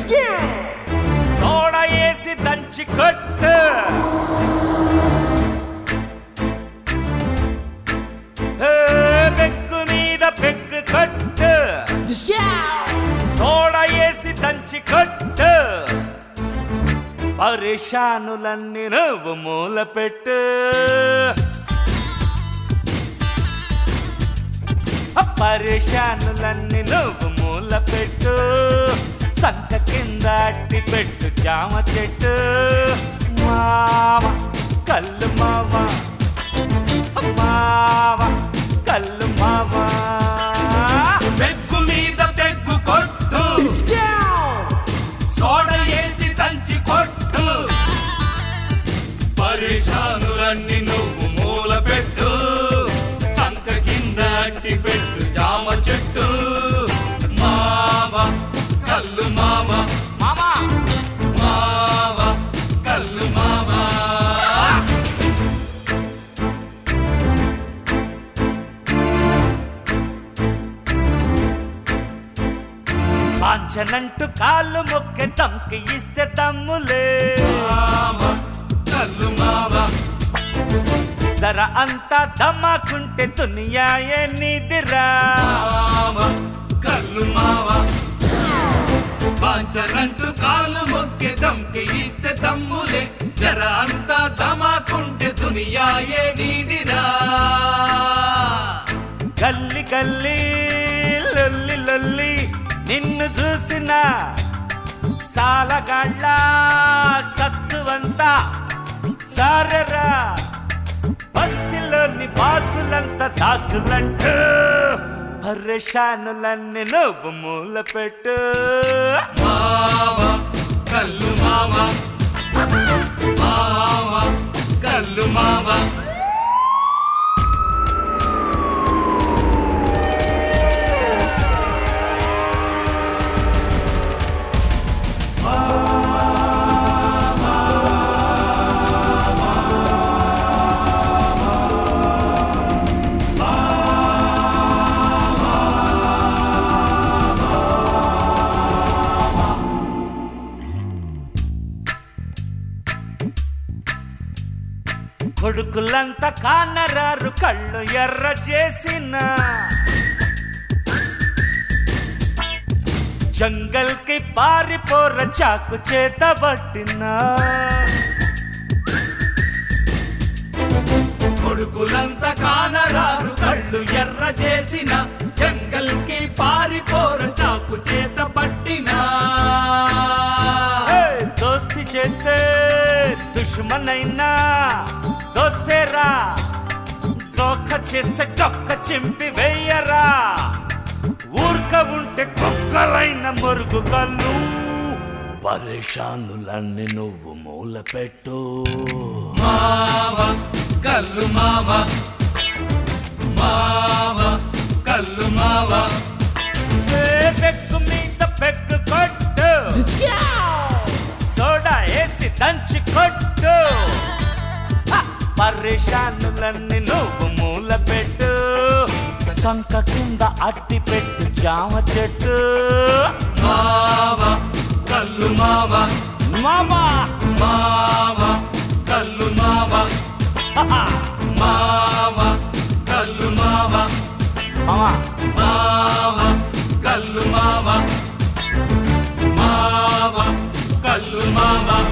Soda వేసి దంచి కొట్టు ఏ, పెగ్గు మీద పెగ్గు కొట్టు సోడ వేసి దంచి కొట్టు పరేషానులన్నీ నువ్వు మూల పెట్టు పరేషానులన్నీ నువ్వు మూల పెట్టు సంక కింద అట్టి పెట్టు జామ చెట్టు మావ కళ్ళు మావ మావ కళ్ళు మావ పెగ్గు మీద పెగ్గు కొట్టు సోడ వేసి దంచి కొట్టు పరిశానులన్నీ నువ్వు మూల పెట్టు చంక కింద అట్టి పెట్టు జామ చెట్టు మావ కల్లు మావ మామా మావ కల్లు మావ కాంచనంటూ కాళ్ళు మొక్కె తమ్కి ఇస్తే తమ్ములే మావ కల్లు మావ జర అంతా దమ్మాకుంటే దునియాయే నిదిరా మావ కల్లు మావ పాంచనంటూ కాలు మొక్కే దమ్కి ఇస్తే తమ్ములే జర అంతా దమాకుంటే దునియాయే నీదిరా గల్లి గల్లి లొల్లి లొల్లి నిన్ను చూసిన సాలగాళ్ళ సత్తువంతా సారరా బస్తిలోని బాసులంతా దాసులంటూ పరేషానులన్నీ నువ్వు మూల పెట్టు మావ కల్లు మావ మావ కల్లు మావ కొడుకులంతా కానరారు కళ్ళు ఎర్ర చేసిన జంగల్ కి పారిపోర చాకు చేత పట్టినా కొడుకులంతా కానరారు కళ్ళు ఎర్ర చేసిన జంగల్ కి పారిపోర చాకు చేత పట్టినా ఏయ్, దోస్తి చేస్తే దుష్మన్ అయినా దోస్తేరా దోఖ చేస్తే డొక్క చింపి వెయ్యరా ఊర్క ఉంటే కుక్కలైన మురుగు కళ్ళు పరేషానులన్నీ నువ్వు మూల పెట్టు మావ కల్లు మావ మావ కల్లు మావ ఏ పెగ్గు మీద పెగ్గు కొట్టు సోడా వేసి దంచి కొట్టు హ! పరేషానులన్నీ నువ్వు మూల పెట్టు సంక కింద అట్టి పెట్టు జామ చెట్టు మావ కల్లు మావ మామా మావ కల్లు మావ హహ! మావ కల్లు మావ మామా మావ కల్లు మావ మావ కల్లు మావ